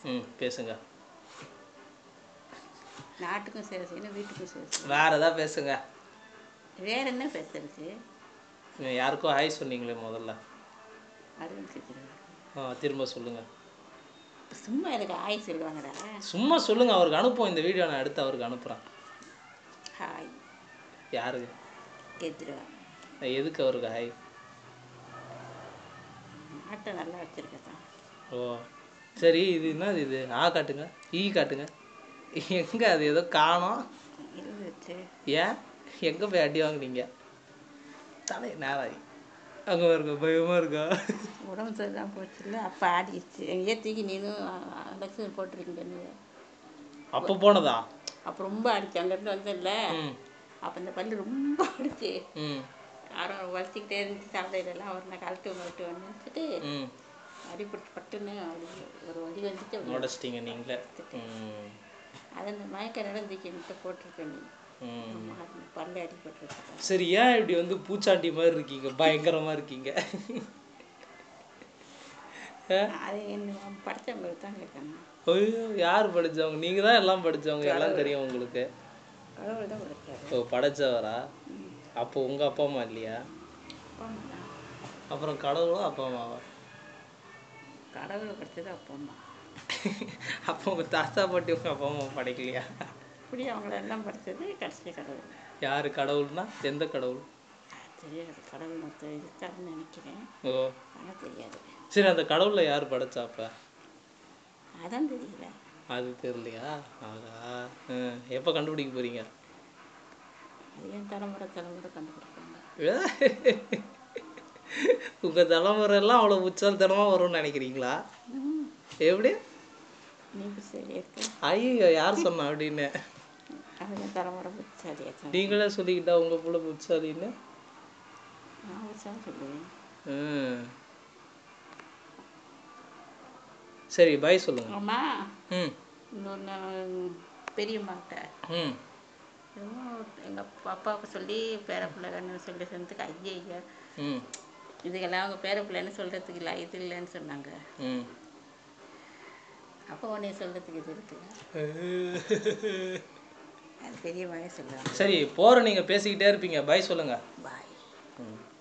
ம் பேசுங்க நாட்டுக்கும் சேவை செய்யணும் வீட்டுக்கும் சேவை செய்யணும் வேற ஏதாவது பேசுங்க வேற என்ன பேசுறது நீங்க யாருக்கோ ஹாய் சொன்னீங்களே முதல்ல அருள் சித்திரம் ஆ திரும்ப சொல்லுங்க சும்மா எனக்கு ஆய் சொல்லுவாங்கடா சும்மா சொல்லுங்க அவருக்கு அனுப்புவோம் இந்த வீடியோ நான் எடுத்து அவருக்கு அனுப்புகிறேன் ஹாய் யாருக்கு எதிரா எதுக்கு அவருக்கு ஹாய் நாட்டை நல்லா வச்சிருக்கதான் ஓ சரி இது என்னது இது ஆ காட்டுங்க ஈ காட்டுங்க எங்கே அது ஏதோ காணோம் இருந்துச்சு ஏன் எங்கே போய் அடி வாங்குனீங்க தலை நேராய் அங்கே இருக்கா பயமாக இருக்கா உடம்பு சரிதான் போச்சுல்ல அப்போ ஆடிடுச்சு எங்கேயே தூக்கி நீனும் லட்சுமி போட்டிருக்கீங்க அப்போ போனதா அப்போ ரொம்ப ஆடிச்சு அங்கேருந்து வந்தேன்ல ம் அப்போ இந்த பல்லு ரொம்ப ஆடிச்சு ம் யாரும் வலிச்சிக்கிட்டே இருந்துச்சு சாப்பிடையிலலாம் ஒரு நான் கழட்டு வந்துட்டு வந்துட்டு ம் அடிப்பட்டு பட்டுன்னு அப்படி ஒரு வலி வந்துட்டு அப்படி உடச்சிட்டிங்க நீங்களே ம் அதை அந்த மயக்க நடந்துச்சு என்கிட்ட போட்டிருக்கேன் நீ ம் ஆமா, அது பல்லு அடிபட்டுருக்கு சரி ஏன் இப்படி வந்து பூச்சாண்டி மாதிரி இருக்கீங்க பயங்கரமா இருக்கீங்க அது என்ன படித்தவங்களுக்கு தான் கேட்கணும் ஐயோ யார் படிச்சவங்க நீங்க தான் எல்லாம் படிச்சவங்க எல்லாம் தெரியும் உங்களுக்கு கடவுள் தான் கொடுத்தாரு ஓ படைச்சவரா அப்போ உங்க அப்பா அம்மா இல்லையா அப்பா அம்மா தான் அப்புறம் கடவுளா அப்பா அம்மாவா கடவுளை படித்தது அப்பா அம்மா அப்போ உங்க தாத்தா பாட்டி உங்க அப்பா அம்மா படைக்கலையா இப்படி அவங்கள எல்லாம் படித்தது கடைசி கடவுள் யாரு கடவுள்னா எந்த கடவுள் தெரியாது கடவுள் மொத்தம் இருக்காருன்னு நினைக்கிறேன் ஓ ஆனால் தெரியாது சரி அந்த கடவுளை யார் படைச்சா அப்ப அதான் தெரியல அது தெரியலையா ஆகா ம் எப்போ கண்டுபிடிக்க போறீங்க அது ஏன் தலைமுறை தலைமுறை கண்டுபிடிப்பாங்க உங்க தலைமுறை எல்லாம் அவ்வளவு உச்சல்தனமா வரும்னு நினைக்கிறீங்களா ம், எப்படி நீ சரி இருக்கு ஐயோ யார் சொன்னா அப்படின்னு அவங்க தலைமுறை புத்திசாலியா தான் நீங்களே சொல்லிக்கிட்டா உங்க புள்ள புட்சாலின்னு நான் உற்சாக சொல்லுவேன் ம். சரி பாய் சொல்லுங்க அம்மா ம் இன்னொன்று பெரியம்மாட்ட ம் எங்கள் அப்பாவுக்கு சொல்லி பேர பிள்ளைன்னு சொல்லி சொன்னதுக்கு ஐயா ஐயா ம் இதுக்கெல்லாம் அவங்க பேர பிள்ளைன்னு சொல்கிறதுக்கு இல்லை இது இல்லைன்னு சொன்னாங்க ம் அப்போ உடனே சொல்கிறதுக்கு இது இருக்குல்ல அது பெரியம்மாவே சொல்லுவாங்க சரி போற நீங்க பேசிக்கிட்டே இருப்பீங்க பாய் சொல்லுங்க பாய் ம்